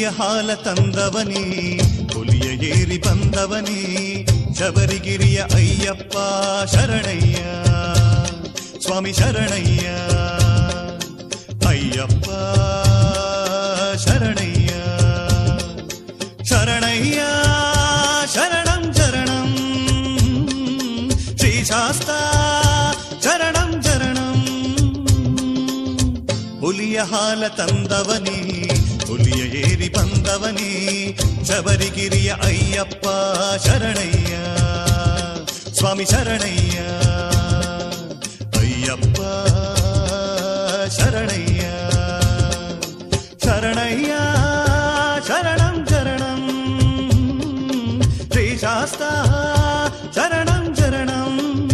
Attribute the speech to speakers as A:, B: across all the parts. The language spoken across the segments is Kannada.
A: ಹುಲಿಯ ಹಾಲ ತಂದವನೇ ಹುಲಿಯ ಏರಿ ಬಂದವನೇ ಶಬರಿಗಿರಿಯ ಅಯ್ಯಪ್ಪ ಶರಣಯ್ಯ ಸ್ವಾಮಿ ಶರಣಯ್ಯ ಅಯ್ಯಪ್ಪ ಶರಣಯ್ಯ ಶರಣಯ್ಯ ಶರಣಂ ಶರಣಂ ಶ್ರೀಶಾಸ್ತ ಶರಣಂ ಶರಣಂ ಹುಲಿಯ ಹಾಲ ತಂದವನೇ ಹುಲಿಯ ಏರಿ ಬಂದವನೇ ಶಬರಿಗಿರಿಯ ಅಯ್ಯಪ್ಪ ಶರಣಯ್ಯ ಸ್ವಾಮಿ ಶರಣಯ್ಯ ಅಯ್ಯಪ್ಪ ಶರಣಯ್ಯ ಶರಣಯ್ಯ ಶರಣಂ ಶರಣಂ ಶ್ರೀಶಾಸ್ತ ಶರಣಂ ಶರಣಂ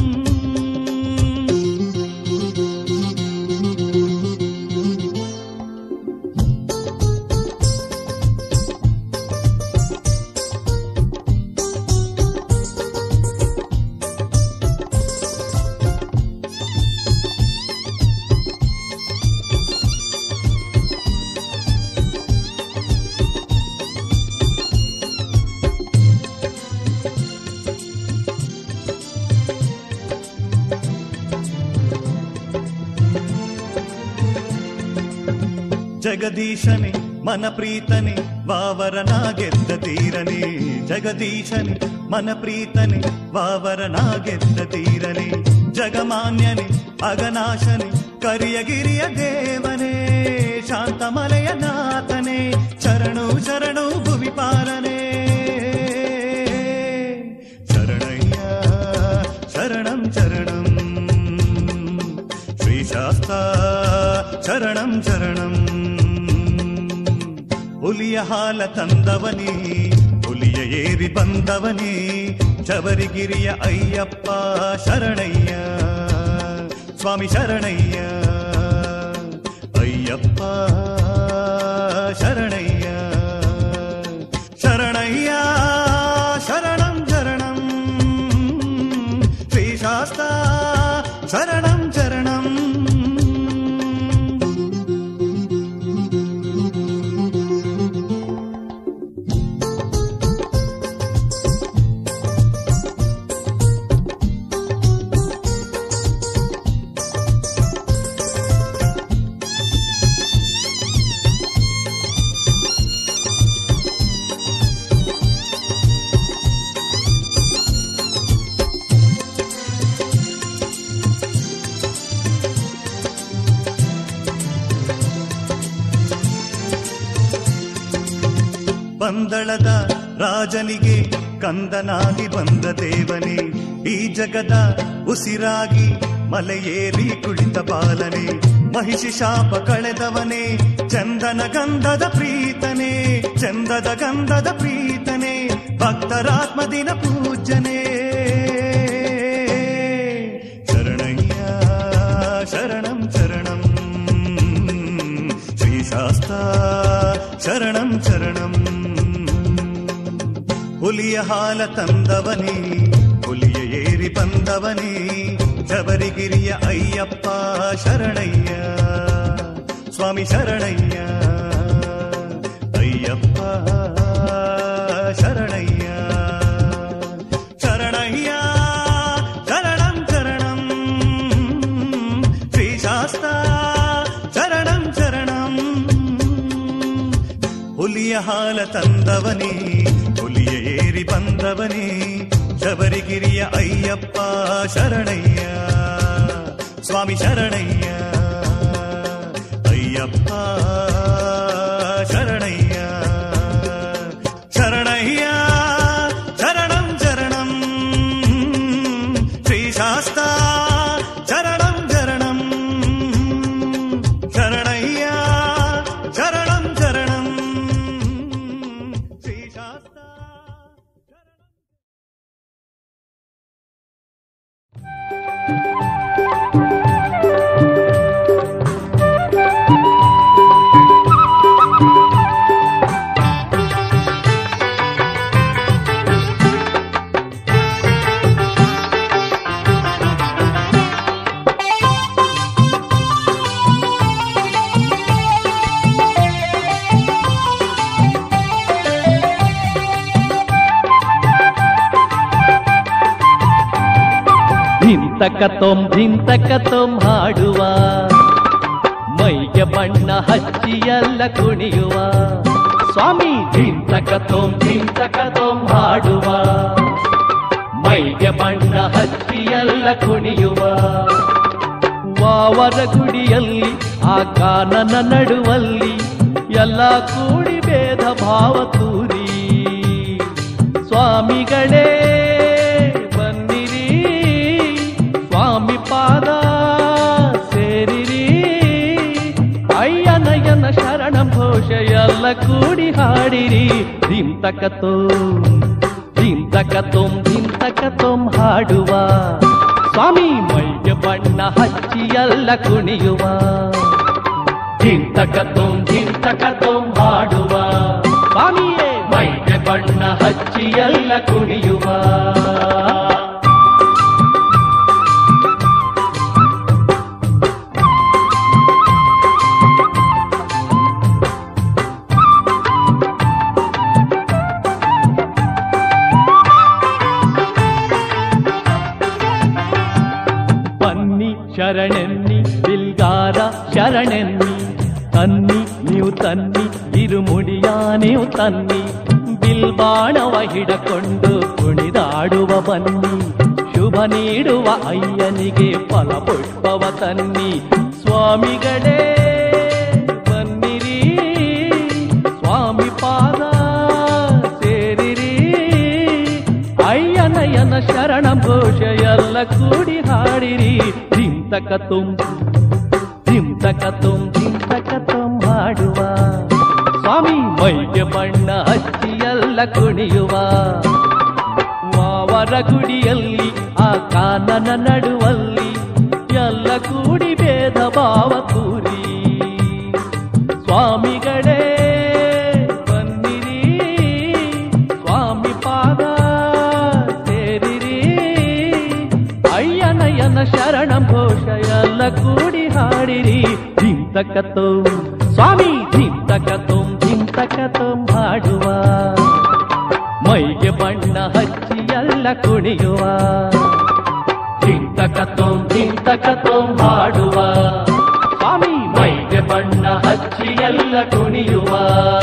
A: ಜಗದೀಶನೆ ಮನಪ್ರೀತನೆ ವಾವರನಾಗೆದ್ದ ತೀರನೆ ಜಗದೀಶನೆ ಮನಪ್ರೀತನೆ ವಾವರನಾಗೆದ್ದ ತೀರನೆ ಜಗಮಾನ್ಯನೆ ಅಗನಾಶನೆ ಕರಿಯಗಿರಿಯ ದೇವನೇ ಶಾಂತಮಲೆಯ ನಾಥನೆ ಶರಣು ಶರಣು ಭುವಿ ಪಾಲನೆ ಶರಣಯ್ಯ ಶರಣಂ ಶರಣಂ ಶ್ರೀಶಾಸ್ತ ಶರಣಂ ಶರಣಂ ಹುಲಿಯ ಹಾಲ ತಂದವನೇ ಹುಲಿಯ ಏರಿ ಬಂದವನೇ ಶಬರಿಗಿರಿಯ ಅಯ್ಯಪ್ಪ ಶರಣಯ್ಯ ಸ್ವಾಮಿ ಶರಣಯ್ಯ ಅಯ್ಯಪ್ಪ ಶರಣಯ್ಯ ಶರಣಯ್ಯ ಶರಣಂ ಶರಣಂ ಶ್ರೀಶಾಸ್ತ ಶರಣಂ ಶರಣಂ ಪಂದಳದ ರಾಜನಿಗೆ ಕಂದನಾಗಿ ಬಂದ ದೇವನೇ ಈ ಜಗದ ಉಸಿರಾಗಿ ಮಲೆಯೇರಿ ಕುಳಿತ ಬಾಲನೆ ಮಹಿಷಿ ಶಾಪ ಕಳೆದವನೇ ಚಂದನ ಗಂಧದ ಪ್ರೀತನೇ ಚಂದದ ಗಂಧದ ಪ್ರೀತನೇ ಭಕ್ತರಾತ್ಮದಿನ ಪೂಜನೆ ಶರಣಯ್ಯ ಶರಣಂ ಶರಣಂ ಶ್ರೀಶಾಸ್ತ ಶರಣಂ ಶರಣಂ ಹುಲಿಯ ಹಾಲ ತಂದವನೇ ಹುಲಿಯ ಏರಿ ಬಂದವನೇ ಶಬರಿಗಿರಿಯ ಅಯ್ಯಪ್ಪ ಶರಣಯ್ಯ ಸ್ವಾಮಿ ಶರಣಯ್ಯ ಅಯ್ಯಪ್ಪ ಶರಣಯ್ಯ ಶರಣಯ್ಯ ಶರಣಂ ಶರಣಂ ಶ್ರೀಶಾಸ್ತ ಶರಣಂ ಶರಣಂ ಹುಲಿಯ ಹಾಲ ತಂದವನೇ ಹುಲಿಯ ಏರಿ ಬಂದವನೇ ಶಬರಿಗಿರಿಯ ಅಯ್ಯಪ್ಪ ಶರಣಯ್ಯ ಸ್ವಾಮಿ ಶರಣಯ್ಯ ಅಯ್ಯಪ್ಪ ಶರಣಯ್ಯ ಶರಣಯ್ಯ ಶರಣಂ ಶರಣಂ ಶ್ರೀಶಾಸ್ತ ಶರಣಂ ಶರಣಂ ಶರಣಯ್ಯ ಶರಣಂ ಶರಣಂ ಶ್ರೀಶಾಸ್ತ
B: ಧಿಂತಕತೊಂ ಧಿಂತಕತೊಂ ಹಾಡುವ ಮೈಗೆ ಬಣ್ಣ ಹಚ್ಚಿ ಎಲ್ಲ ಕುಣಿಯುವ ಸ್ವಾಮಿ ಧಿಂತಕತೊಂ ಧಿಂತಕತೊಂ ಹಾಡುವ ಮೈಗೆ ಬಣ್ಣ ಹಚ್ಚಿ ಎಲ್ಲ ಕುಣಿಯುವ ವಾವರ ಗುಡಿಯಲ್ಲಿ ಆ ಕಾನನ ನಡುವಲ್ಲಿ ಎಲ್ಲ ಕೂಡಿ ಭೇದ ಭಾವ ತೂರಿ ಸ್ವಾಮಿಗಳೇ ಬನ್ನಿರಿ ಸ್ವಾಮಿ ಪಾದ ಸೇರಿರಿ ಅಯ್ಯನಯ್ಯನ ಶರಣಂ ಘೋಷ ಎಲ್ಲ ಕೂಡಿ ಹಾಡಿರಿ ಧಿಂತಕತೋ ಧಿಂತಕತೊಂ ಧಿಂತಕತೊಂ ಹಾಡುವ ಸ್ವಾಮಿ ಮೈಗೆ ಬಣ್ಣ ಹಚ್ಚಿ ಎಲ್ಲ ಕುಣಿಯುವ ಧಿಂತಕತೊಂ ಧಿಂತಕತೊಂ ಹಾಡುವ ಸ್ವಾಮಿಯೇ ಮೈಗೆ ಬಣ್ಣ ಹಚ್ಚಿ ಎಲ್ಲ ಕುಣಿಯುವ ಬನ್ನಿ ಶರಣೆನ್ನಿ ಬಿಲ್ಗಾರ ಶರಣೆನ್ನಿ ತನ್ನಿ ನೀವು ತನ್ನಿ ಇರುಮುಡಿಯ ನೀವು ತನ್ನಿ ಬಿಲ್ಬಾಣವ ಹಿಡಕೊಂಡು ಕುಣಿದಾಡುವ ಬನ್ನಿ ಶುಭ ನೀಡುವ ಅಯ್ಯನಿಗೆ ಫಲ ಪುಷ್ಪವ ತನ್ನಿ ಸ್ವಾಮಿಗಳೇ ಬನ್ನಿರಿ ಸ್ವಾಮಿ ಪಾದ ಸೇರಿರಿ ಅಯ್ಯನಯ್ಯನ ಶರಣಂ ಘೋಷ ಎಲ್ಲ ಕೂಡಿ ಹಾಡಿರಿ ಧಿಂತಕ ತುಂ ಧಿಂತಕ ತುಂ ಧಿಂತಕ ತುಂ ಹಾಡುವ ಸ್ವಾಮಿ ಮೈಗೆ ಬಣ್ಣ ಹಚ್ಚಿ ಎಲ್ಲ ಕುಣಿಯುವ ಮಾವರ ಗುಡಿಯಲ್ಲಿ ಆ ಕಾನನ ನಡುವಲ್ಲಿ ಎಲ್ಲ ಕೂಡಿ ಭೇದ ಭಾವ ತೂರಿ ಸ್ವಾಮಿಗಳೇ ಬನ್ನಿರಿ ಸ್ವಾಮಿ ಪಾದ ಸೇರಿರಿ ಅಯ್ಯನಯ್ಯನ ಶರಣಂ ಘೋಷ ಎಲ್ಲ ಕೂಡಿ ಹಾಡಿರಿ ಧಿಂತಕತೋ ಸ್ವಾಮಿ ಧಿಂತಕತೋಂ ಧಿಂತಕತೋಂ ಹಾಡುವ ಮೈಗೆ ಬಣ್ಣ ಹಚ್ಚಿ ಎಲ್ಲ ಕುಣಿಯುವ ಧಿಂತಕತೋಂ ಧಿಂತಕತೋಂ ಹಾಡುವ ಸ್ವಾಮಿ ಮೈಗೆ ಬಣ್ಣ ಹಚ್ಚಿ ಎಲ್ಲ ಕುಣಿಯುವ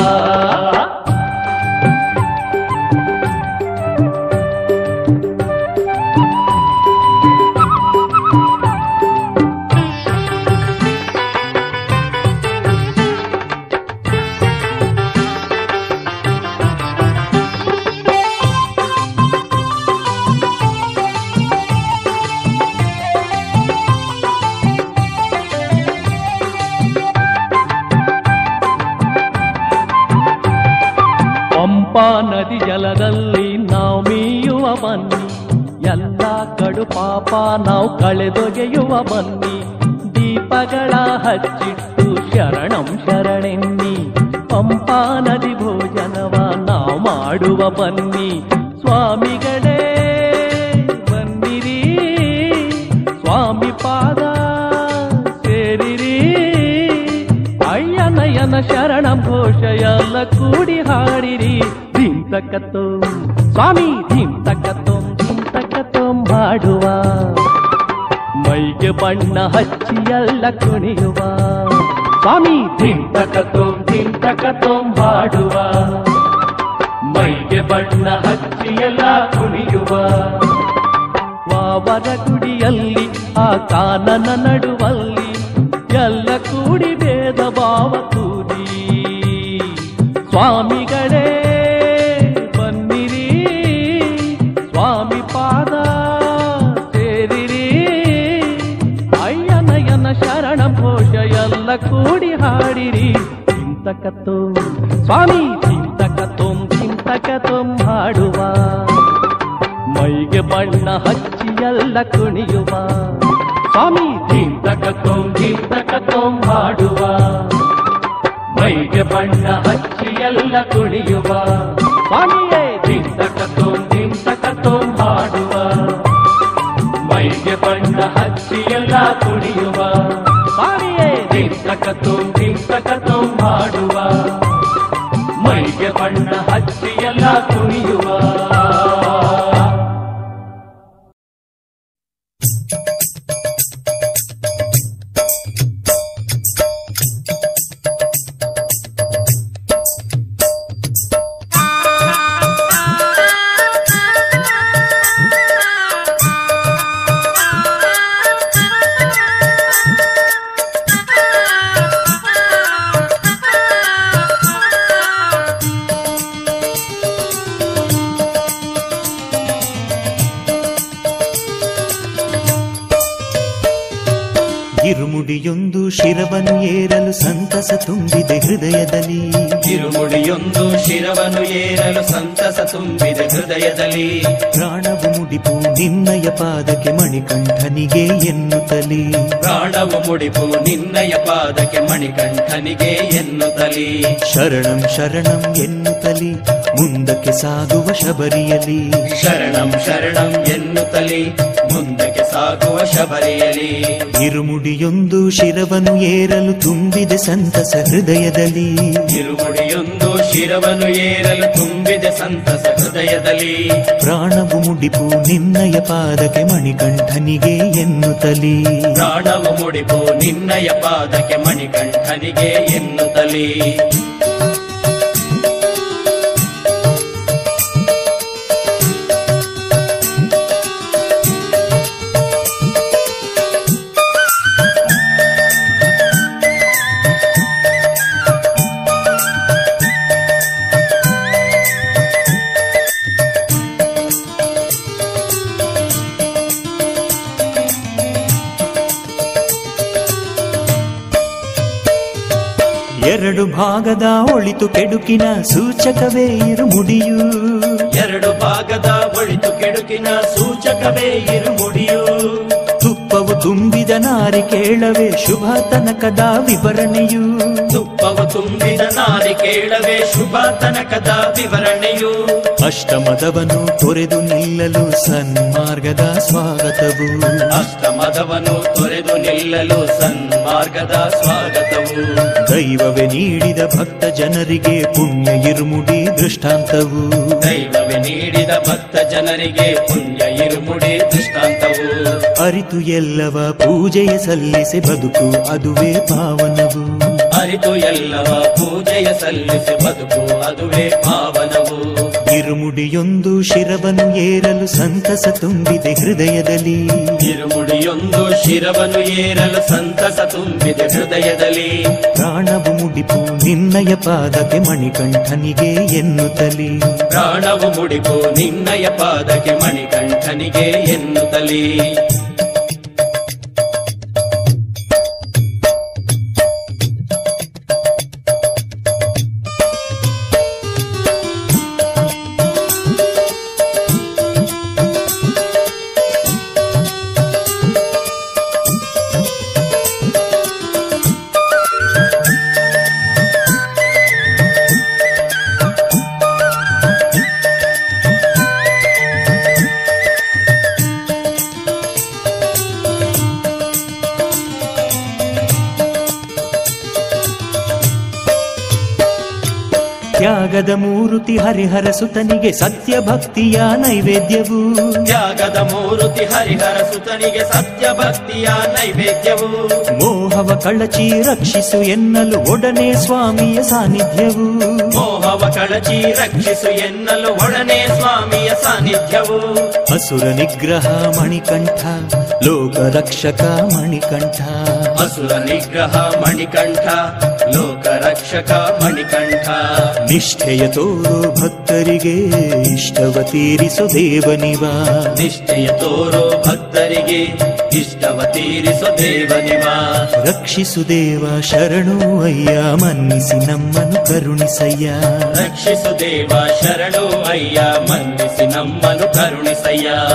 B: ಪಂಪಾ ನದಿ ಜಲದಲ್ಲಿ ನಾವು ಮೀಯುವ ಬನ್ನಿ ಎಲ್ಲ ಕಡು ಪಾಪ ನಾವು ಕಳೆದೊಗೆಯುವ ಬನ್ನಿ ದೀಪಗಳ ಹಚ್ಚಿಟ್ಟು ಶರಣಂ ಶರಣೆನ್ನಿ ಪಂಪಾ ನದಿ ಭೋಜನವ ನಾವು ಮಾಡುವ ಬನ್ನಿ ಸ್ವಾಮಿಗಳೇ ಬನ್ನಿರಿ ಸ್ವಾಮಿ ಪಾದ ಸೇರಿರಿ ಅಯ್ಯನಯ್ಯನ ಶರಣಂ ಘೋಷ ಎಲ್ಲ ಕೂಡಿ ಹಾಡಿರಿ ಧಿಂತಕತ್ತೋ ಸ್ವಾಮಿ ಧಿಂತಕತ್ತೋಂ ಧಿಂತಕತ್ತೋಂ ಹಾಡುವ ಮೈಗೆ ಬಣ್ಣ ಹಚ್ಚಿ ಎಲ್ಲ ಕುಣಿಯುವ ಸ್ವಾಮಿ ಧಿಂತಕತ್ತೋಂ ಧಿಂತಕತ್ತೋಂ ಹಾಡುವ ಮೈಗೆ ಬಣ್ಣ ಹಚ್ಚಿ ಎಲ್ಲ ಕುಣಿಯುವ ವಾವರ ಗುಡಿಯಲ್ಲಿ ಆ ಕಾನನ ನಡುವಲ್ಲಿ ಎಲ್ಲ ಕೂಡಿ ಭೇದ ಭಾವ ತೂರಿ ಸ್ವಾಮಿಗಳೇ ಬನ್ನಿರಿ ಸ್ವಾಮಿ ಪಾದ ಸೇರಿರಿ ಅಯ್ಯನಯ್ಯನ ಶರಣಂ ಘೋಷ ಎಲ್ಲ ಕೂಡಿ ಹಾಡಿರಿ ಚಿಂತಕತ್ತೋ ಸ್ವಾಮಿ ಚಿಂತಕತೋಂ ಚಿಂತಕತೋಂ ಹಾಡುವ ಮೈಗೆ ಬಣ್ಣ ಹಚ್ಚಿ ಎಲ್ಲ ಕುಣಿಯುವ ಸ್ವಾಮಿ ಧೀಂತಕತೋಂ ಧೀಂತಕತೋಂ ಹಾಡುವ ಮೈಗೆ ಬಣ್ಣ ಹಚ್ಚಿ ಎಲ್ಲ ಕುಣಿಯುವ ಸ್ವಾಮಿಯೇ ಧೀಂತಕತೋಂ ಧೀಂತಕತೋಂ ಹಾಡುವ ಮೈಗೆ ಬಣ್ಣ ಹಚ್ಚಿ ಎಲ್ಲ ಕುಣಿಯುವ ಸ್ವಾಮಿಯೇ ಧೀಂತಕತೋಂ ಧೀಂತಕತೋಂ ಹಾಡುವ ಮೈಗೆ ಬಣ್ಣ ಹಚ್ಚಿ ಎಲ್ಲ ಕುಣಿಯುವ
A: ಇರುಮುಡಿಯೊಂದು ಶಿರವನ್ನು ಏರಲು ಸಂತಸ ತುಂಬಿದೆ ಹೃದಯದಲ್ಲಿ
C: ತಿರುಮುಡಿಯೊಂದು ಶಿರವನ್ನು ಏರಲು ಸಂತಸ ತುಂಬಿದೆ ಹೃದಯದಲ್ಲಿ
A: ಪ್ರಾಣವು ಮುಡಿಪು ನಿನ್ನಯ ಪಾದಕ್ಕೆ ಮಣಿಕಂಠನಿಗೆ ಎನ್ನುತ್ತಲಿ
C: ಪ್ರಾಣವು ಮುಡಿಪು ನಿನ್ನಯ ಪಾದಕ್ಕೆ ಮಣಿಕಂಠನಿಗೆ ಎನ್ನುತ್ತಲಿ
A: ಶರಣಂ ಶರಣಂ ಎನ್ನುತ್ತಲಿ ಮುಂದಕ್ಕೆ ಸಾಗುವ ಶಬರಿಯಲಿ
C: ಶರಣಂ ಶರಣಂ ಎನ್ನುತ್ತಲಿ ಮುಂದಕ್ಕೆ ಸಾಗುವ ಶಬರಿಯಲಿ
A: ಇರುಮುಡಿಯೊಂದು ಶಿರವನ್ನು ಏರಲು ತುಂಬಿದೆ ಸಂತಸ ಹೃದಯದಲ್ಲಿ
C: ತಿರುಮುಡಿಯೊಂದು ಶಿರವನ್ನು ಏರಲು ತುಂಬಿದೆ ಸಂತಸ ಹೃದಯದಲ್ಲಿ
A: ಪ್ರಾಣವು ಮುಡಿಪು ನಿನ್ನಯ ಪಾದಕ್ಕೆ ಮಣಿಕಂಠನಿಗೆ ಎನ್ನುತ್ತಲಿ
C: ಪ್ರಾಣವು ಮುಡಿಪು ನಿನ್ನಯ ಪಾದಕ್ಕೆ ಮಣಿಕಂಠನಿಗೆ ಎನ್ನುತ್ತಲಿ
A: ಎರಡು ಭಾಗದ ಒಳಿತು ಕೆಡುಕಿನ ಸೂಚಕವೇ ಇರುಮುಡಿಯು
C: ಎರಡು ಭಾಗದ ಒಳಿತು ಕೆಡುಕಿನ ಸೂಚಕವೇ ಇರುಮುಡಿಯು
A: ತುಪ್ಪವು ತುಂಬಿದ ನಾರಿ ಕೇಳವೇ ಶುಭ ತನಕದ ವಿವರಣೆಯು
C: ತುಪ್ಪವು ತುಂಬಿದ ನಾರಿ ಕೇಳವೇ ಶುಭ ತನಕದ ವಿವರಣೆಯು
A: ಅಷ್ಟಮದವನ್ನು ತೊರೆದು ನಿಲ್ಲಲು ಸನ್ಮಾರ್ಗದ ಸ್ವಾಗತವು
C: ಅಷ್ಟಮದವನು ತೊರೆದು ನಿಲ್ಲಲು ಸನ್ಮಾರ್ಗದ ಸ್ವಾಗತವು
A: ದೈವವೇ ನೀಡಿದ ಭಕ್ತ ಜನರಿಗೆ ಪುಣ್ಯ ಇರುಮುಡಿ ದೃಷ್ಟಾಂತವು
C: ದೈವವೇ ನೀಡಿದ ಭಕ್ತ ಜನರಿಗೆ ಪುಣ್ಯ ಇರುಮುಡಿ ದೃಷ್ಟಾಂತವು
A: ಅರಿತು ಎಲ್ಲವ ಪೂಜೆಯ ಸಲ್ಲಿಸಿ ಬದುಕು ಅದುವೇ ಪಾವನವು
C: ಅರಿತು ಎಲ್ಲವ ಪೂಜೆಯ ಸಲ್ಲಿಸಿ ಬದುಕು ಅದುವೇ ಪಾವನವು
A: ಇರುಮುಡಿಯೊಂದು ಶಿರವನ್ನು ಏರಲು ಸಂತಸ ತುಂಬಿದೆ ಹೃದಯದಲ್ಲಿ
C: ಇರುಮುಡಿಯೊಂದು ಶಿರವನ್ನು ಏರಲು ಸಂತಸ ತುಂಬಿದೆ ಹೃದಯದಲ್ಲಿ
A: ಪ್ರಾಣವು ಮುಡಿಪು ನಿನ್ನಯ ಪಾದಕ್ಕೆ ಮಣಿಕಂಠನಿಗೆ ಎನ್ನುತ್ತಲಿ
C: ಪ್ರಾಣವು ಮುಡಿಪು ನಿನ್ನಯ ಪಾದಕ್ಕೆ ಮಣಿಕಂಠನಿಗೆ ಎನ್ನುತ್ತಲಿ
A: ತ್ಯಾಗದ ಮೂರುತಿ ಹರಿಹರ ಸುತನಿಗೆ ಸತ್ಯ ಭಕ್ತಿಯ ನೈವೇದ್ಯವು
C: ತ್ಯಾಗದ ಮೂರುತಿ ಹರಿಹರ ಸುತನಿಗೆ ಸತ್ಯ ಭಕ್ತಿಯ ನೈವೇದ್ಯವು
A: ಮೋಹವ ಕಳಚಿ ರಕ್ಷಿಸು ಎನ್ನಲು ಒಡನೆ ಸ್ವಾಮಿಯ ಸಾನ್ನಿಧ್ಯವು
C: ಮೋಹವ ಕಳಚಿ ರಕ್ಷಿಸು ಎನ್ನಲು ಒಡನೆ ಸ್ವಾಮಿಯ ಸಾನ್ನಿಧ್ಯವು
A: ಅಸುರ ನಿಗ್ರಹ ಮಣಿಕಂಠ ಲೋಕ ರಕ್ಷಕ ಮಣಿಕಂಠ
C: ಅಸುರ ನಿಗ್ರಹ ಮಣಿಕಂಠ ಲೋಕ ರಕ್ಷಕ ಮಣಿಕಂಠ
A: ನಿಷ್ಠೆಯ ತೋರೋ ಭಕ್ತರಿಗೆ ಇಷ್ಟವ ತೀರಿಸು ದೇವನಿವ
C: ನಿಷ್ಠೆಯ ತೋರೋ ಭಕ್ತರಿಗೆ ಇಷ್ಟವ ತೀರಿಸು ದೇವನಿವ
A: ರಕ್ಷಿಸು ದೇವ ಶರಣು ಅಯ್ಯ ಮನ್ನಿಸಿ ನಮ್ಮನ್ನು ಕರುಣಿಸಯ್ಯ
C: ರಕ್ಷಿಸು ದೇವ ಶರಣು ಅಯ್ಯ ಮನ್ನಿಸಿ ನಮ್ಮನು ಕರುಣಿಸಯ್ಯ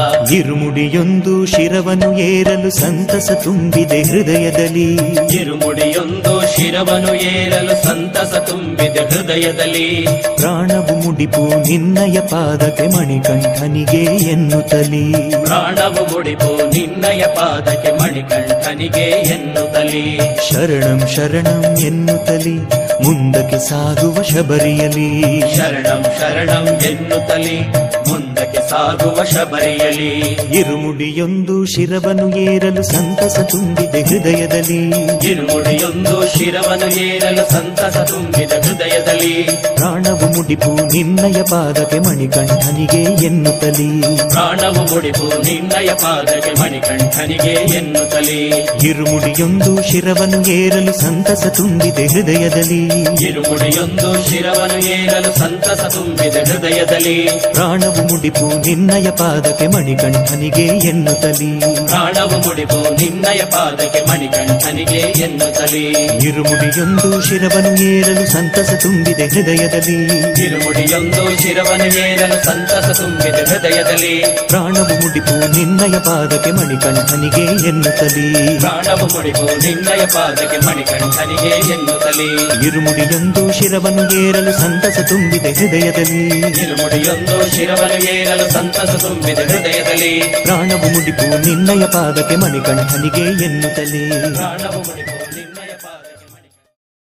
A: ಇರುಮುಡಿಯೊಂದು ಶಿರವನ್ನು ಏರಲು ಸಂತಸ ತುಂಬಿದೆ ಹೃದಯದಲ್ಲಿ
C: ಇರುಮುಡಿಯೊಂದು ಶಿರವನು ಏರಲು ಸಂತಸ ತುಂಬಿದೆ ಹೃದಯದಲ್ಲಿ
A: ಪ್ರಾಣವು ಮುಡಿಪು ನಿನ್ನಯ ಪಾದಕ್ಕೆ ಮಣಿಕಂಠನಿಗೆ ಎನ್ನುತ್ತಲಿ
C: ಪ್ರಾಣವು ಮುಡಿಪು ನಿನ್ನಯ ಪಾದಕ್ಕೆ ಮಣಿಕಂಠನಿಗೆ ಎನ್ನುತ್ತಲಿ
A: ಶರಣಂ ಶರಣಂ ಎನ್ನುತ್ತಲಿ ಮುಂದಕ್ಕೆ ಸಾಗುವ ಶಬರಿಯಲಿ
C: ಶರಣಂ ಶರಣಂ ಎನ್ನುತ್ತಲಿ ಮುಂದಕ್ಕೆ ಸಾಗುವ ಶಬರಿಯಲಿ
A: ಇರುಮುಡಿಯೊಂದು ಶಿರವನ್ನು ಏರಲು ಸಂತಸ ತುಂಬಿದೆ ಹೃದಯದಲ್ಲಿ
C: ಇರುಮುಡಿಯೊಂದು ಶಿರವನು ಏರಲು ಸಂತಸ ತುಂಬಿದ ಹೃದಯದಲ್ಲಿ
A: ಪ್ರಾಣವು ಮುಡಿಪು ನಿನ್ನಯ ಪಾದಕ್ಕೆ ಮಣಿಕಂಠನಿಗೆ ಎನ್ನುತ್ತಲಿ
C: ಪ್ರಾಣವು ಮುಡಿಪು ನಿನ್ನಯ ಪಾದಕ್ಕೆ ಮಣಿಕಂಠನಿಗೆ ಎನ್ನುತ್ತಲಿ
A: ಇರುಮುಡಿಯೊಂದು ಶಿರವನ್ನು ಏರಲು ಸಂತಸ ತುಂಬಿದೆ ಹೃದಯದಲ್ಲಿ
C: ಇರುಮುಡಿಯೊಂದು ಶಿರವನು ಏರಲು ಸಂತಸ ತುಂಬಿದ ಹೃದಯದಲ್ಲಿ
A: ಪ್ರಾಣವು ಮುಡಿಪು ಮುಡಿಪು ನಿನ್ನಯ ಪಾದಕ್ಕೆ ಮಣಿಕಂಠನಿಗೆ ಎನ್ನುತ್ತಲಿ
C: ಪ್ರಾಣವು ಮುಡಿಪು ನಿನ್ನಯ ಪಾದಕ್ಕೆ ಮಣಿಕಂಠನಿಗೆ ಎನ್ನುತ್ತಲಿ
A: ಇರುಮುಡಿಯೊಂದು ಶಿರವನು ಏರಲು ಸಂತಸ ತುಂಬಿದೆ ಹೃದಯದಲ್ಲಿ
C: ತಿರುಮುಡಿಯೊಂದು ಶಿರವನ್ನು ಏರಲು ಸಂತಸ ತುಂಬಿದ ಹೃದಯದಲ್ಲಿ
A: ಪ್ರಾಣವು ಮುಡಿಪು ನಿನ್ನಯ ಪಾದಕ್ಕೆ ಮಣಿಕಂಠನಿಗೆ ಎನ್ನುತ್ತಲಿ
C: ಪ್ರಾಣವು ಮುಡಿಪು ನಿನ್ನಯ ಪಾದಕ್ಕೆ ಮಣಿಕಂಠನಿಗೆ ಎನ್ನುತ್ತಲಿ
A: ಇರುಮುಡಿಯೊಂದು ಶಿರವನು ಏರಲು ಸಂತಸ ತುಂಬಿದೆ ಹೃದಯದಲ್ಲಿ
C: ತಿರುಮುಡಿಯೊಂದು ಶಿರವನ್ನು ಏರಲು ಸಂತಸ ತುಂಬಿದ ಹೃದಯದಲ್ಲಿ
A: ಪ್ರಾಣವು ಮುಡಿಪು ನಿನ್ನಯ ಪಾದಕ್ಕೆ ಮಣಿಕಂಠನಿಗೆ ಎನ್ನುತ್ತಲೇ
C: ಪ್ರಾಣವು ಮುಡಿಪು ನಿನ್ನಯ ಪಾದಕ್ಕೆ ಮಣಿಕಂಠ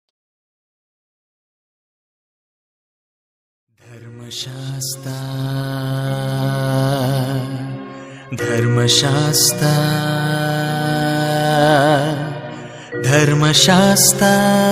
A: ಧರ್ಮಶಾಸ್ತ್ರ ಧರ್ಮಶಾಸ್ತ್ರ ಧರ್ಮಶಾಸ್ತ್ರ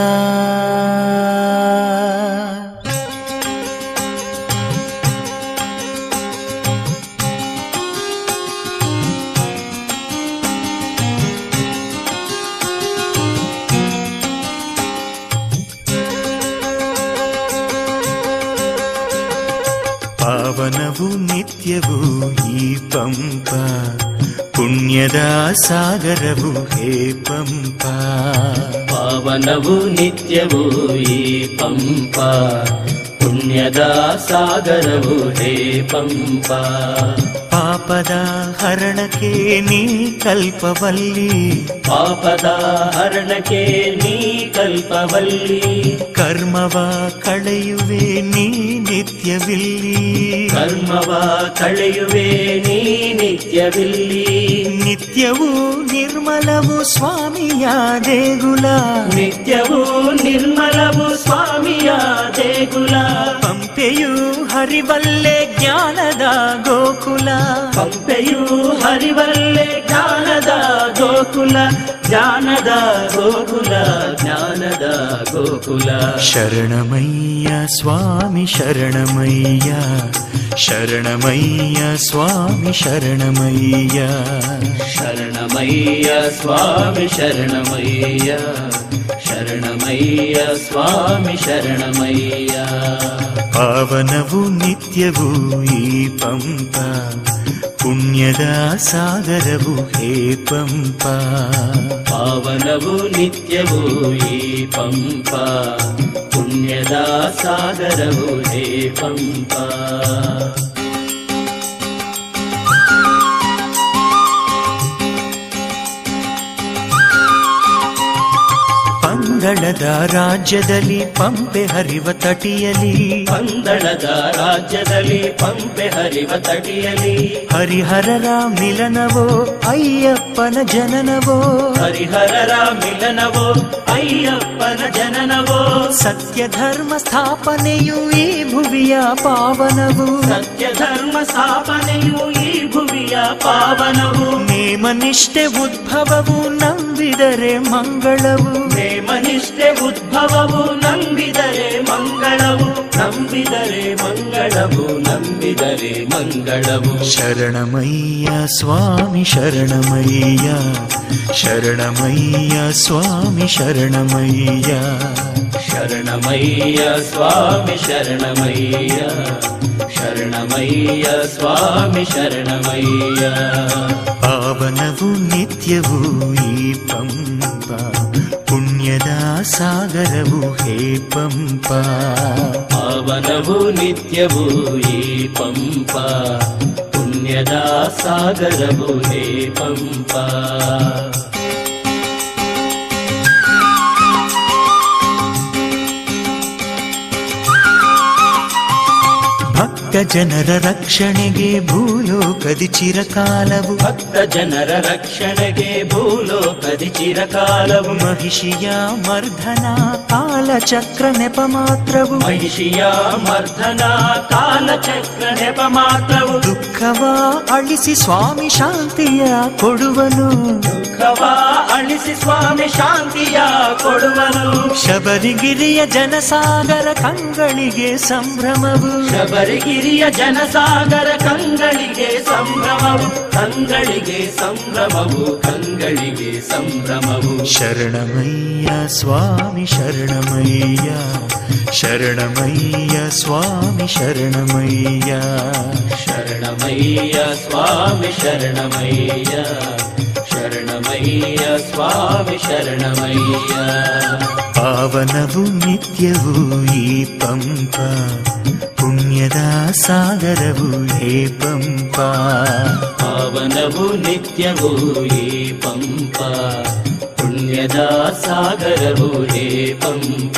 A: ಪಾವನವು ನಿತ್ಯವು ಈ ಪಂಪ ಪುಣ್ಯದ ಸಾಗರವು ಹೇ ಪಂಪ
C: ಪಾವನವು ನಿತ್ಯವೂ ಈ ಪಂಪ ಪುಣ್ಯದ ಸಾಗರವು ಹೇ ಪಂಪ
A: ಪಾಪದ ಹರಣಕ್ಕೆ ನೀ ಕಲ್ಪವಲ್ಲಿ
C: ಪಾಪದ ಹರಣಕ್ಕೆ ನೀ ಕಲ್ಪವಲ್ಲಿ
A: ಕರ್ಮವ ಕಳೆಯುವೆ ನೀ ನಿತ್ಯವಿಲ್ಲಿ
C: ಕರ್ಮವ ಕಳೆಯುವೆ ನೀ ನಿತ್ಯವಿಲ್ಲಿ
A: ನಿತ್ಯವೂ ನಿರ್ಮಲವು ಸ್ವಾಮಿಯ ದೇಗುಲ
C: ನಿತ್ಯವೂ ನಿರ್ಮಲವು ಸ್ವಾಮಿಯ ದೇಗುಲ
A: ಪಂಪೆಯು ಹರಿವಲ್ಲೆ ಜ್ಞಾನದ ಗೋಕುಲ
C: ಪಂಪೆಯು ಹರಿವಲ್ಲೆ ಜ್ಞಾನದ ಗೋಕುಲ ಜ್ಞಾನದ ಗೋಕುಲ ಜ್ಞಾನದ ಗೋಕುಲ
A: ಶರಣಮಯ್ಯ ಸ್ವಾಮಿ ಶರಣಮಯ್ಯ ಶರಣಮಯ್ಯ ಸ್ವಾಮಿ ಶರಣಮಯ್ಯ
C: ಶರಣಮಯ್ಯ ಸ್ವಾಮಿ ಶರಣಮಯ್ಯ ಶರಣಮಯ್ಯ ಸ್ವಾಮಿ ಶರಣಮಯ್ಯ
A: ಪಾವನವು ನಿತ್ಯವೂ ಈ ಪಂಪ ಪುಣ್ಯದ ಸಾಗರವು ಹೇ ಪಂಪ
C: ಪಾವನವು ನಿತ್ಯವೂ ಈ ಪಂಪ ಪುಣ್ಯದ ಸಾಗರವು ಹೇ ಪಂಪ
A: ಪಂಗಳದ ರಾಜ್ಯದಲ್ಲಿ ಪಂಪೆ ಹರಿವ ತಟಿಯಲಿ
C: ಪಂದಳದ ರಾಜ್ಯದಲ್ಲಿ ಪಂಪೆ ಹರಿವ ತಡಿಯಲಿ
A: ಹರಿಹರರ ಮಿಲನವೋ ಅಯ್ಯಪ್ಪನ ಜನನವೋ
C: ಹರಿಹರರ ಮಿಲನವೋ ಅಯ್ಯಪ್ಪನ ಜನನವೋ
A: ಸತ್ಯ ಧರ್ಮ ಸ್ಥಾಪನೆಯು ಈ ಭುವಿಯ ಪಾವನವು
C: ಸತ್ಯ ಧರ್ಮ ಸ್ಥಾಪನೆಯು ಈ ಭುವಿಯ ಪಾವನವು
A: ನೇಮನಿಷ್ಠೆ ಉದ್ಭವವು ನಂಬಿದರೆ ಮಂಗಳವು
C: ಪ್ರೇಮನಿಷ್ಠೆ ಉದ್ಭವವು ನಂಬಿದರೆ ಮಂಗಳವು ನಂಬಿದರೆ ಮಂಗಳವು ನಂಬಿದರೆ ಮಂಗಳವು
A: ಶರಣಮಯ್ಯ ಸ್ವಾಮಿ ಶರಣಮಯ್ಯ ಶರಣಮಯ್ಯ ಸ್ವಾಮಿ ಶರಣಮಯ್ಯ
C: ಶರಣಮಯ್ಯ ಸ್ವಾಮಿ ಶರಣಮಯ್ಯ ಶರಣಮಯ್ಯ ಸ್ವಾಮಿ ಶರಣಮಯ್ಯ
A: ಪಾವನವು ನಿತ್ಯವೂ ಈ ಪಂಪ ಪುಣ್ಯದ ಸಾಗರವು ಹೇ ಪಂಪ
C: ಪಾವನವು ನಿತ್ಯವೂ ಈ ಪಂಪ ಪುಣ್ಯದ ಸಾಗರವು ಹೇ ಪಂಪ
A: ಭಕ್ತ ಜನರ ರಕ್ಷಣೆಗೆ ಭೂಲೋಕದಿ ಚಿರಕಾಲವು
C: ಭಕ್ತ ಜನರ ರಕ್ಷಣೆಗೆ ಭೂಲೋಕದಿ ಚಿರಕಾಲವು
A: ಮಹಿಷಿಯ ಮರ್ಧನ ಕಾಲಚಕ್ರ ನೆಪ ಮಾತ್ರವು
C: ಮಹಿಷಿಯ ಮರ್ಧನ ಕಾಲಚಕ್ರ ನೆಪ ಮಾತ್ರವು
A: ದುಃಖವ ಅಳಿಸಿ ಸ್ವಾಮಿ ಶಾಂತಿಯ ಕೊಡುವನು
C: ದುಃಖವ ಅಳಿಸಿ ಸ್ವಾಮಿ ಶಾಂತಿಯ ಕೊಡುವನು
A: ಶಬರಿಗಿರಿಯ ಜನಸಾಗರ ಕಂಗಳಿಗೆ ಸಂಭ್ರಮವು
C: ಶಬರಿಗಿರಿಯ ಪ್ರೀತಿಯ ಜನಸಾಗರ ಕಂಗಳಿಗೆ ಸಂಭ್ರಮವು ಕಂಗಳಿಗೆ ಸಂಭ್ರಮವು ಕಂಗಳಿಗೆ ಸಂಭ್ರಮವು
A: ಶರಣಮಯ್ಯ ಸ್ವಾಮಿ ಶರಣಮಯ್ಯ ಶರಣಮಯ್ಯ ಸ್ವಾಮಿ ಶರಣಮಯ್ಯ
C: ಶರಣಮಯ್ಯ ಸ್ವಾಮಿ ಶರಣಮಯ್ಯ ಶರಣಮಯ್ಯ ಸ್ವಾಮಿ ಶರಣಮಯ್ಯ
A: ಪಾವನವು ನಿತ್ಯವೂ ಈ ಪಂಪ ಪುಣ್ಯದ ಸಾಗರವು ಹೇ ಪಂಪ
C: ಪಾವನವು ನಿತ್ಯವೂ ಈ ಪಂಪ ಪುಣ್ಯದ ಸಾಗರವು ಹೇ ಪಂಪ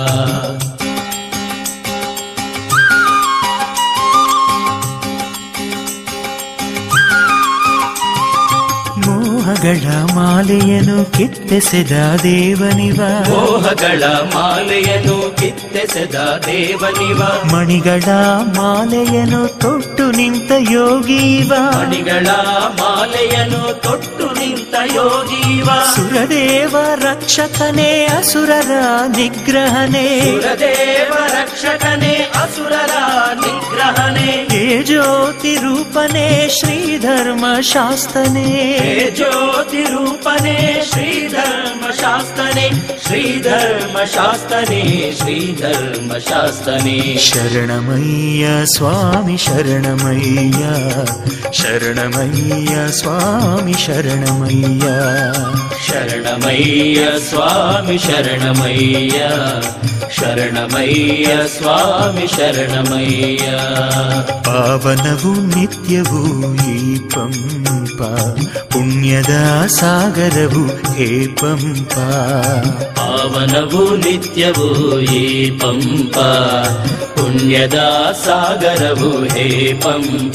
A: ಮೋಹಗಳ ಮಾಲೆಯನ್ನು ಕಿತ್ತೆಸೆದ ದೇವನಿವ
C: ಮೋಹಗಳ ಮಾಲೆಯನ್ನು ಕಿತ್ತೆಸೆದ ದೇವನಿವ
A: ಮಣಿಗಳ ಮಾಲೆಯನ್ನು ತೊಟ್ಟು ನಿಂತ ಯೋಗೀವ
C: ಮಣಿಗಳ ಮಾಲೆಯನ್ನು ತೊಟ್ಟು ನಿಂತ ಯೋಗೀವ
A: ಸುರದೇವ ರಕ್ಷಕನೇ ಅಸುರರ ನಿಗ್ರಹನೇ
C: ಸುರದೇವ ರಕ್ಷಕನೇ ಅಸುರರ ನಿಗ್ರಹನೇ
A: ಹೇ ಜ್ಯೋತಿ ರೂಪನೇ ಶ್ರೀಧರ್ಮ ಶಾಸ್ತನೇ
C: ಹೇ ಜ್ಯೋತಿ ರೂಪನೇ ಶ್ರೀಧರ್ಮ ಶಾಸ್ತನೇ ಶ್ರೀಧರ್ಮ ಶಾಸ್ತನೇ ಶ್ರೀಧರ್ಮ ಶಾಸ್ತನೇ
A: ಶರಣಮಯ್ಯ ಸ್ವಾಮಿ ಶರಣಮಯ್ಯ ಶರಣಮಯ್ಯ ಸ್ವಾಮಿ ಶರಣಮಯ್ಯ
C: ಶರಣಮಯ್ಯ ಸ್ವಾಮಿ ಶರಣಮಯ್ಯ ಶರಣಮಯ್ಯ ಸ್ವಾಮಿ ಶರಣಮಯ್ಯ
A: ಪಾವನವು ನಿತ್ಯವೂ ಈ ಪಂಪ ಪುಣ್ಯದ ಸಾಗರವು ಹೇ ಪಂಪ
C: ಪಾವನವು ನಿತ್ಯವೂ ಈ ಪಂಪ ಪುಣ್ಯದ ಸಾಗರವು ಹೇ ಪಂಪ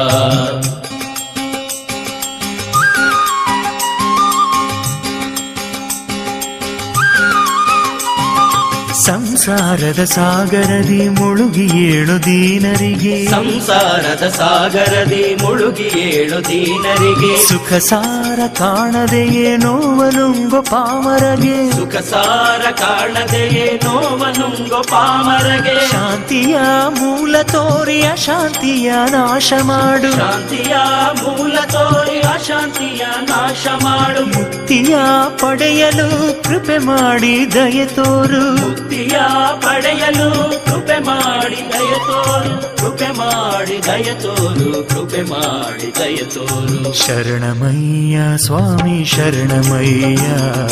A: ಸಂಸಾರದ ಸಾಗರದಿ ಮುಳುಗಿ ಏಳು ದೀನರಿಗೆ
C: ಸಂಸಾರದ ಸಾಗರದಿ ಮುಳುಗಿ ಏಳು ದೀನರಿಗೆ
A: ಸುಖ ಸಾರ ಕಾಣದೆಯೇ ನೋವನುಂಗೊ ಪಾಮರಗೆ
C: ಸುಖ ಸಾರ ಕಾಣದೆಯೇ ನೋವನುಂಗೊ ಪಾಮರಗೆ
A: ಶಾಂತಿಯ ಮೂಲ ತೋರಿ ಅಶಾಂತಿಯ ನಾಶ ಮಾಡು
C: ಶಾಂತಿಯ ಮೂಲ ತೋರಿ ಅಶಾಂತಿಯ ನಾಶ ಮಾಡು
A: ಮುಕ್ತಿಯ ಪಡೆಯಲು ಕೃಪೆ ಮಾಡಿ ದಯೆ ತೋರು
C: ಮುಕ್ತಿಯ ಪಡೆಯಲು ಕೃಪೆ ಮಾಡಿ ದಯ ತೋರು ಕೃಪೆ ಮಾಡಿ ದಯ ತೋರು ಕೃಪೆ ಮಾಡಿ ದಯ ತೋರು
A: ಶರಣಮಯ್ಯ ಸ್ವಾಮಿ ಶರಣಮಯ್ಯ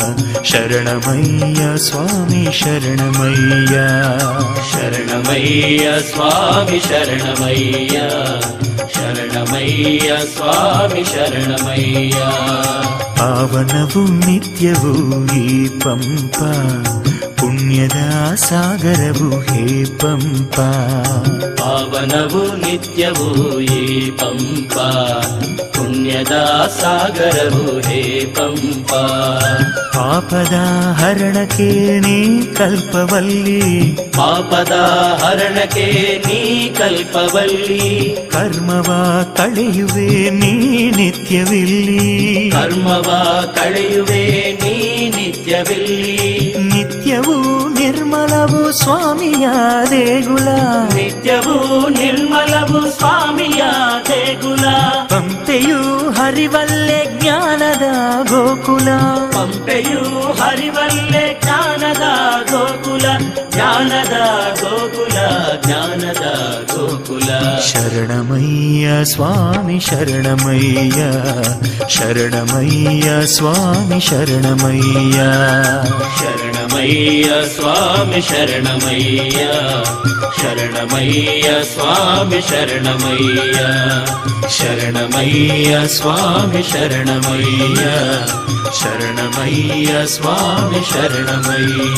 A: ಶರಣಮಯ್ಯ ಸ್ವಾಮಿ ಶರಣಮಯ್ಯ
C: ಶರಣಮಯ್ಯ ಸ್ವಾಮಿ ಶರಣಮಯ್ಯ ಶರಣಮಯ್ಯ ಸ್ವಾಮಿ ಶರಣಮಯ್ಯ
A: ಪಾವನವು ನಿತ್ಯವೂ ಈ ಪಂಪ ಪುಣ್ಯದ ಸಾಗರವು ಹೇ ಪಂಪ
C: ಪಾವನವು ನಿತ್ಯವೂ ಈ ಪಂಪ ಪುಣ್ಯದ ಸಾಗರವು ಹೇ ಪಂಪ
A: ಪಾಪದ ಹರಣಕ್ಕೆ ನೀ ಕಲ್ಪವಲ್ಲಿ
C: ಪಾಪದ ಹರಣಕ್ಕೆ ನೀ ಕಲ್ಪವಲ್ಲಿ
A: ಕರ್ಮವ ಕಳೆಯುವೆ ನೀ ನಿತ್ಯವಿಲ್ಲಿ
C: ಕರ್ಮವ ಕಳೆಯುವೆ ನೀ ನಿತ್ಯವಿಲ್ಲಿ
A: ನಿತ್ಯವೂ ನಿರ್ಮಲವು ಸ್ವಾಮಿಯ ದೇಗುಲ
C: ನಿತ್ಯವೂ ನಿರ್ಮಲವು ಸ್ವಾಮಿಯ ದೇಗುಲ
A: ಪಂಪೆಯು ಹರಿವಲ್ಲೆ ಜ್ಞಾನದ ಗೋಕುಲ
C: ಪಂಪೆಯು ಹರಿವಲ್ಲೆ ಜ್ಞಾನದ ಗೋಕುಲ ಜ್ಞಾನದ ಗೋಕುಲ ಜ್ಞಾನದ ಗೋಕುಲ
A: ಶರಣಮಯ್ಯ ಸ್ವಾಮಿ ಶರಣಮಯ್ಯ ಶರಣಮಯ್ಯ ಸ್ವಾಮಿ ಶರಣಮಯ್ಯ
C: ಶರಣಮಯ್ಯ ಸ್ವಾಮಿ ಶರಣಮಯ್ಯ ಶರಣಮಯ್ಯ ಸ್ವಾಮಿ ಶರಣಮಯ್ಯ
A: ಶರಣಮಯ್ಯ ಸ್ವಾಮಿ ಶರಣಮಯ್ಯ ಶರಣಮಯ್ಯ ಸ್ವಾಮಿ ಶರಣಮಯ್ಯ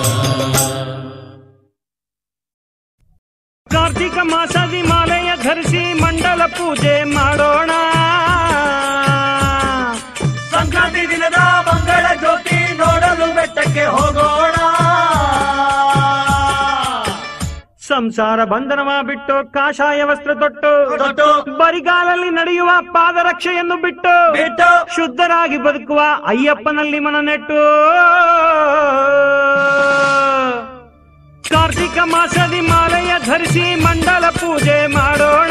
D: ಕಾರ್ತಿಕ ಮಾಸದಿ ಮಾಲೆಯ ಧರಿಸಿ ಮಂಡಲ ಪೂಜೆ ಮಾಡೋಣ ಸಂಕ್ರಾಂತಿ ದಿನದ ಮಂಗಳ ಜ್ಯೋತಿ ನೋಡಲು ಬೆಟ್ಟಕ್ಕೆ ಹೋಗೋಣ ಸಂಸಾರ ಬಂಧನವ ಬಿಟ್ಟು ಕಾಷಾಯ ವಸ್ತ್ರ ತೊಟ್ಟು
C: ತೊಟ್ಟು
D: ಬರಿಗಾಲಲ್ಲಿ ನಡೆಯುವ ಪಾದರಕ್ಷೆಯನ್ನು ಬಿಟ್ಟು
C: ಬಿಟ್ಟು
D: ಶುದ್ಧರಾಗಿ ಬದುಕುವ ಅಯ್ಯಪ್ಪನಲ್ಲಿ ಮನ ನೆಟ್ಟು ಕಾರ್ತಿಕ ಮಾಸದಿ ಮಾಲೆಯ ಧರಿಸಿ ಮಂಡಲ ಪೂಜೆ ಮಾಡೋಣ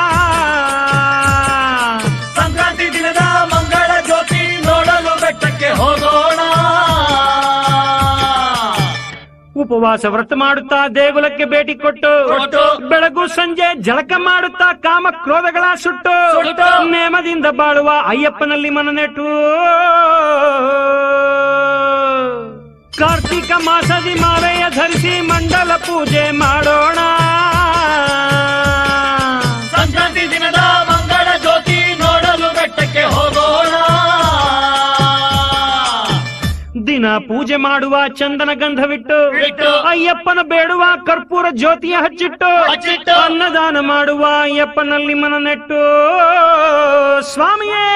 C: ಸಂಕ್ರಾಂತಿ ದಿನದ ಮಂಗಳ ಜ್ಯೋತಿ ನೋಡಲು ಬೆಟ್ಟಕ್ಕೆ ಹೋಗೋಣ
D: ಉಪವಾಸ ವ್ರತ ಮಾಡುತ್ತಾ ದೇಗುಲಕ್ಕೆ ಭೇಟಿ ಕೊಟ್ಟು
C: ಕೊಟ್ಟು.
D: ಬೆಳಗು ಸಂಜೆ ಜಳಕ ಮಾಡುತ್ತಾ ಕಾಮ ಕ್ರೋಧಗಳ ಸುಟ್ಟು
C: ಸುಟ್ಟು.
D: ನೇಮದಿಂದ ಬಾಳುವ ಅಯ್ಯಪ್ಪನಲ್ಲಿ ಮನನೆಟ್ಟು ಕಾರ್ತಿಕ ಮಾಸದಿ ಮಾಲೆಯ ಧರಿಸಿ ಮಂಡಲ ಪೂಜೆ ಮಾಡೋಣ
C: ಸಂಕ್ರಾಂತಿ ದಿನದ ಮಂಗಳ ಜ್ಯೋತಿ ನೋಡಲು ಬೆಟ್ಟಕ್ಕೆ ಹೋಗೋಣ
D: ದಿನ ಪೂಜೆ ಮಾಡುವ ಚಂದನ ಗಂಧವಿಟ್ಟು
C: ಬಿಟ್ಟು.
D: ಅಯ್ಯಪ್ಪನ ಬೇಡುವ ಕರ್ಪೂರ ಜ್ಯೋತಿಯ ಹಚ್ಚಿಟ್ಟು
C: ಹಚ್ಚಿಟ್ಟು.
D: ಅನ್ನದಾನ ಮಾಡುವ ಅಯ್ಯಪ್ಪನಲ್ಲಿ ಮನ ನೆಟ್ಟು ಸ್ವಾಮಿಯೇ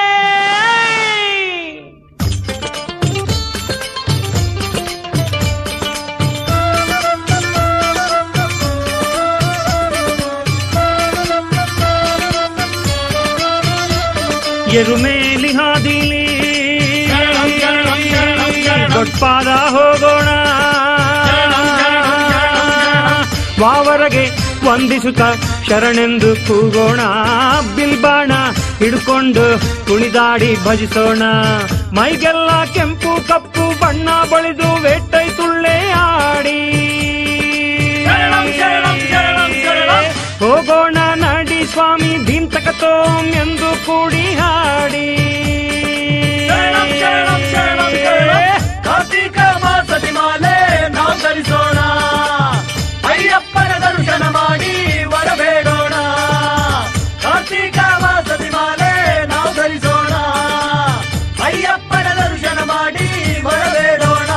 D: ಎರುಮೇಲಿ ಹಾದಿಲಿ
C: ಶರಣಂ, ಶರಣಂ, ಶರಣಂ, ಶರಣಂ.
D: ದೊಡ್ಡಪಾದ ಹೋಗೋಣ ವಾವರಗೆ ವಂದಿಸುತ್ತ ಶರಣೆಂದು ಕೂಗೋಣ ಬಿಲ್ಬಾಣ ಹಿಡ್ಕೊಂಡು ಕುಣಿದಾಡಿ ಭಜಿಸೋಣ ಮೈಗೆಲ್ಲ ಕೆಂಪು ಕಪ್ಪು ಬಣ್ಣ ಬಳಿದು ವೇಟೈ ತುಳ್ಳೆ ಆಡಿ
C: ಶರಣಂ, ಶರಣಂ, ಶರಣಂ, ಶರಣಂ.
D: ಹೋಗೋಣ ನಡಿ ಸ್ವಾಮಿ ಭೀಮ್ತಕತೋಂ ಎಂದು ಕೂಡಿ ಹಾಡಿ
C: ಶರಣಂ, ಶರಣಂ, ಶರಣಂ, ಶರಣಂ. ಕಾರ್ತೀಕ ಮಾಸದಿ ಮಾಲೆ ನಾವು ಧರಿಸೋಣ ಅಯ್ಯಪ್ಪನ ದರ್ಶನ ಮಾಡಿ ಬರಬೇಡೋಣ ಕಾರ್ತೀಕ ಮಾಸದಿ ಮಾಲೆ ನಾವು ಧರಿಸೋಣ ಅಯ್ಯಪ್ಪನ ದರ್ಶನ ಮಾಡಿ ಬರಬೇಡೋಣ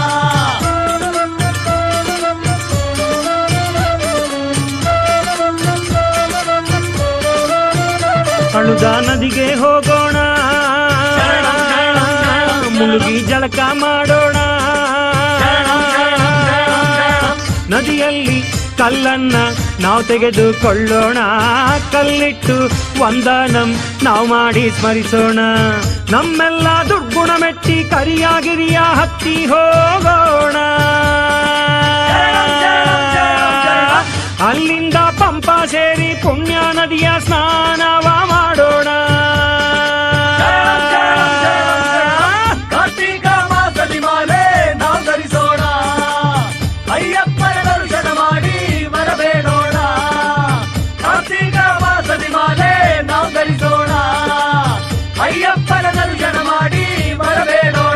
D: ಅಳುದ ನದಿಗೆ ಹೋಗೋಣ
C: ಶರಣಂ, ಶರಣಂ, ಶರಣಂ.
D: ಮುಳುಗಿ ಜಳಕ ಮಾಡೋಣ
C: ಶರಣಂ, ಶರಣಂ, ಶರಣಂ, ಶರಣಂ.
D: ನದಿಯಲ್ಲಿ ಕಲ್ಲನ್ನ ನಾವು ತೆಗೆದುಕೊಳ್ಳೋಣ ಕಲ್ಲಿಟ್ಟು ವಂದನಂ ನಾವು ಮಾಡಿ ಸ್ಮರಿಸೋಣ ನಮ್ಮೆಲ್ಲ ದುರ್ಗುಣ ಮೆಟ್ಟಿ ಕರಿಯಾಗಿರಿಯ ಹತ್ತಿ ಹೋಗೋಣ
C: ಶರಣಂ, ಶರಣಂ, ಶರಣಂ, ಶರಣಂ.
D: ಅಲ್ಲಿಂದ ಪಂಪ ಸೇರಿ ಪುಣ್ಯ ನದಿಯ ಸ್ನಾನವ ಮಾಡೋಣ
C: ಶರಣಂ, ಶರಣಂ, ಶರಣಂ, ಶರಣಂ. ಕಾರ್ತೀಕ ಮಾಸದಿ ಮಾಲೆ ನಾವು ಧರಿಸೋಣ ಅಯ್ಯಪ್ಪನ ದರ್ಶನ ಮಾಡಿ ಬರಬೇಡೋಣ ಕಾರ್ತೀಕ ಮಾಸದಿ ಮಾಲೆ ನಾವು ಧರಿಸೋಣ ಅಯ್ಯಪ್ಪನ ದರ್ಶನ ಮಾಡಿ ಬರಬೇಡೋಣ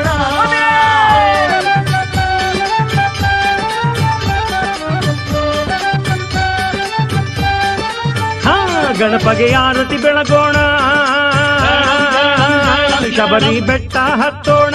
D: ಹಾ ಗಣಪಗೆ ಆರತಿ ಬೆಳಗೋಣ ಶಬರಿ ಬೆಟ್ಟ ಹತ್ತೋಣ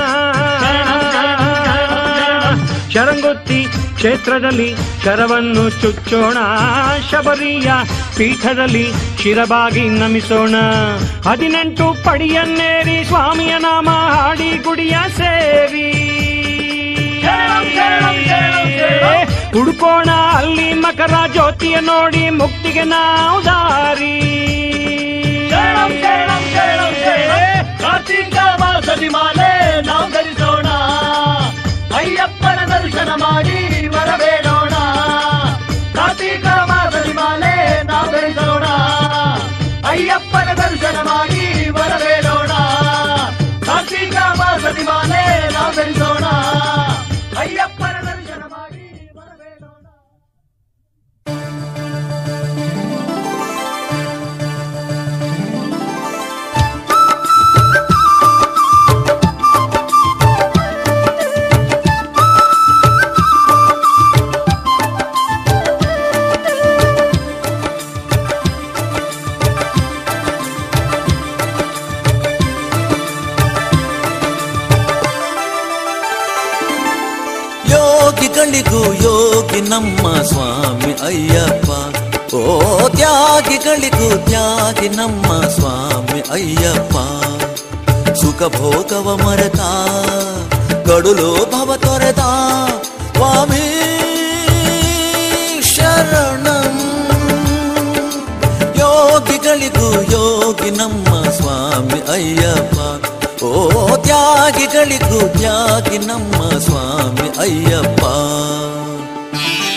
D: ಶರಂಗೊತ್ತಿ ಕ್ಷೇತ್ರದಲ್ಲಿ ಶರವನ್ನು ಚುಚ್ಚೋಣ ಶಬರಿಯ ಪೀಠದಲ್ಲಿ ಶಿರಬಾಗಿ ನಮಿಸೋಣ ಹದಿನೆಂಟು ಪಡಿಯನ್ನೇರಿ ಸ್ವಾಮಿಯ ನಾಮ ಹಾಡಿ ಗುಡಿಯ ಸೇರಿ
C: ಶರಣಂ, ಶರಣಂ, ಶರಣಂ, ಶರಣಂ.
D: ಹುಡುಕೋಣ ಅಲ್ಲಿ ಮಕರ ಜ್ಯೋತಿಯ ನೋಡಿ ಮುಕ್ತಿಗೆ ನಾವು ದಾರಿ
C: ಶರಣಂ, ಶರಣಂ, ಶರಣಂ, ಶರಣಂ. ಕಾರ್ತೀಕ ಮಾಸದಿ ಮಾಲೆ ನಾವು ಧರಿಸೋಣ ಅಯ್ಯಪ್ಪನ ದರ್ಶನ ಮಾಡಿ ಬರಬೇಡೋಣ ಕಾರ್ತೀಕ ಮಾಸದಿ ಮಾಲೆ ನಾವು ಧರಿಸೋಣ ಅಯ್ಯಪ್ಪನ ದರ್ಶನ ಮಾಡಿ ಬರಬೇಡೋಣ ಕಾರ್ತೀಕ ಮಾಸದಿ ಮಾಲೆ ನಾವು ಧರಿಸೋಣ ಅಯ್ಯಪ್ಪನ ದರ್ಶನ ಮಾಡಿ ಬರಬೇಡೋಣ
E: ಯೋಗಿಗಳಿಗೂ ಯೋಗಿ ನಮ್ಮ ಸ್ವಾಮಿ ಅಯ್ಯಪ್ಪ ಓ ತ್ಯಾಗಿಗಳಿಗೂ ತ್ಯಾಗಿ ನಮ್ಮ ಸ್ವಾಮಿ ಅಯ್ಯಪ್ಪ ಸುಖ ಭೋಗವ ಮರೆತ ಕಡುಲು ಭವ ತೊರೆದ ಸ್ವಾಮಿ ಶರಣಂ ಯೋಗಿಗಳಿಗೂ ಯೋಗಿ ನಮ್ಮ ಸ್ವಾಮಿ ಅಯ್ಯಪ್ಪ ಓ ತ್ಯಾಗಿಗಳಿಗೂ ತ್ಯಾಗಿ ನಮ್ಮ ಸ್ವಾಮಿ ಅಯ್ಯಪ್ಪ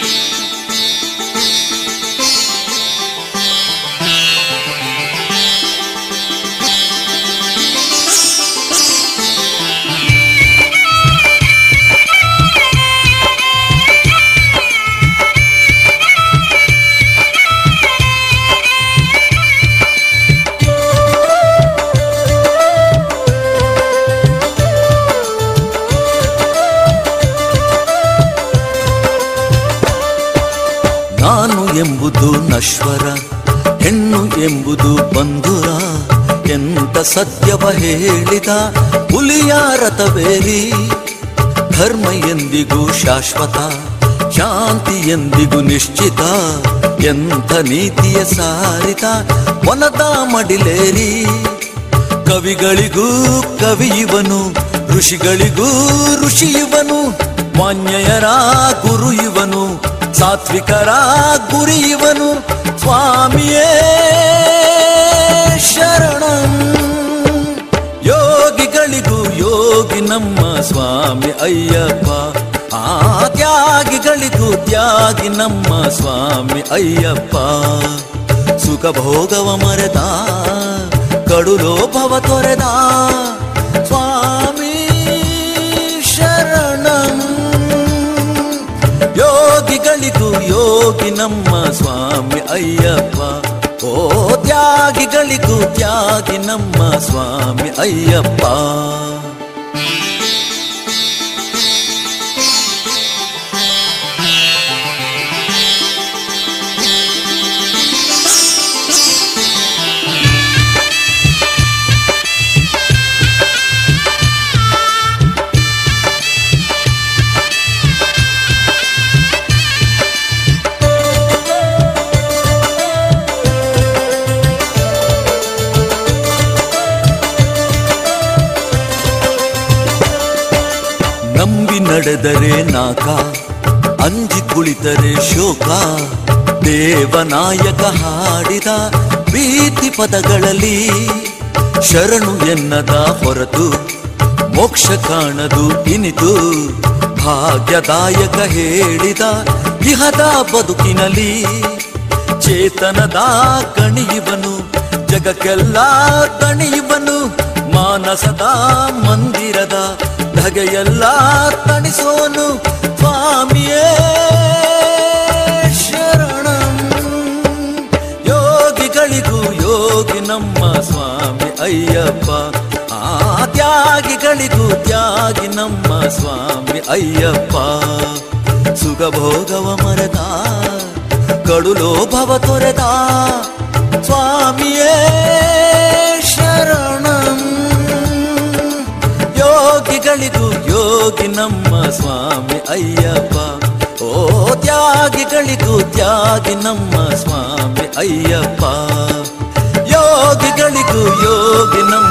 E: ನಶ್ವರ ಹೆಣ್ಣು ಎಂಬುದು ಬಂಧುರ ಎಂತ ಸತ್ಯವ ಹೇಳಿದ ಹುಲಿಯ ರಥವೇರಿ ಧರ್ಮ ಎಂದಿಗೂ ಶಾಶ್ವತ ಶಾಂತಿ ಎಂದಿಗೂ ನಿಶ್ಚಿತ ಎಂಥ ನೀತಿಯ ಸಾರಿತ ವನದ ಮಡಿಲೇರಿ ಕವಿಗಳಿಗೂ ಕವಿ ಇವನು ಋಷಿಗಳಿಗೂ ಋಷಿ ಇವನು ಮಾನ್ಯಯರ ಗುರು ಇವನು ಸಾತ್ವಿಕರ ಗುರಿ ಇವನು ಸ್ವಾಮಿಯೇ ಶರಣಂ ಯೋಗಿಗಳಿಗೂ ಯೋಗಿ ನಮ್ಮ ಸ್ವಾಮಿ ಅಯ್ಯಪ್ಪ ಆ ತ್ಯಾಗಿಗಳಿಗೂ ತ್ಯಾಗಿ ನಮ್ಮ ಸ್ವಾಮಿ ಅಯ್ಯಪ್ಪ ಸುಖ ಭೋಗವ ಮರೆತ ಕಡು ಲೋಭವ ತೊರೆದ ಸ್ವಾಮಿ ಶರಣಂ ಯೋಗಿಗಳಿಗೂ ಯೋಗಿ ನಮ್ಮ ಸ್ವಾಮಿ ಅಯ್ಯಪ್ಪ ಓ ತ್ಯಾಗಿಗಳಿಗೂ ತ್ಯಾಗಿ ನಮ್ಮ ಸ್ವಾಮಿ ಅಯ್ಯಪ್ಪ ನಂಬಿ ನಡೆದರೆ ನಾಕ ಅಂಜಿ ಕುಳಿತರೆ ಶೋಕ ದೇವನಾಯಕ ಹಾಡಿದ ಪ್ರೀತಿ ಪದಗಳಲ್ಲಿ ಶರಣು ಎನ್ನದ ಹೊರತು ಮೋಕ್ಷ ಕಾಣದು ಇನಿತು ಭಾಗ್ಯದಾಯಕ ಹೇಳಿದ ಇಹದ ಬದುಕಿನಲ್ಲಿ ಚೇತನದ ಕಣಿಯುವನು ಜಗಕ್ಕೆಲ್ಲ ತಣಿಯುವನು ಮಾನಸದ ಮಂದಿರದ ಧಗೆಯೆಲ್ಲ ತಣಿಸೋನು ಸ್ವಾಮಿಯೇ ಶರಣಂ ಯೋಗಿಗಳಿಗೂ ಯೋಗಿ ನಮ್ಮ ಸ್ವಾಮಿ ಅಯ್ಯಪ್ಪ ಆ ತ್ಯಾಗಿಗಳಿಗೂ ತ್ಯಾಗಿ ನಮ್ಮ ಸ್ವಾಮಿ ಅಯ್ಯಪ್ಪ ಸುಖ ಭೋಗವ ಮರೆತ ಕಡು ಲೋಭವ ತೊರೆದ ಸ್ವಾಮಿಯೇ ಶರಣಂ ಯೋಗಿಗಳಿಗೂ ಯೋಗಿ ನಮ್ಮ ಸ್ವಾಮಿ ಅಯ್ಯಪ್ಪ ಓ ತ್ಯಾಗಿಗಳಿಗೂ ತ್ಯಾಗಿ ನಮ್ಮ ಸ್ವಾಮಿ ಅಯ್ಯಪ್ಪ ಯೋಗಿಗಳಿಗೂ ಯೋಗಿ ನಮ್ಮ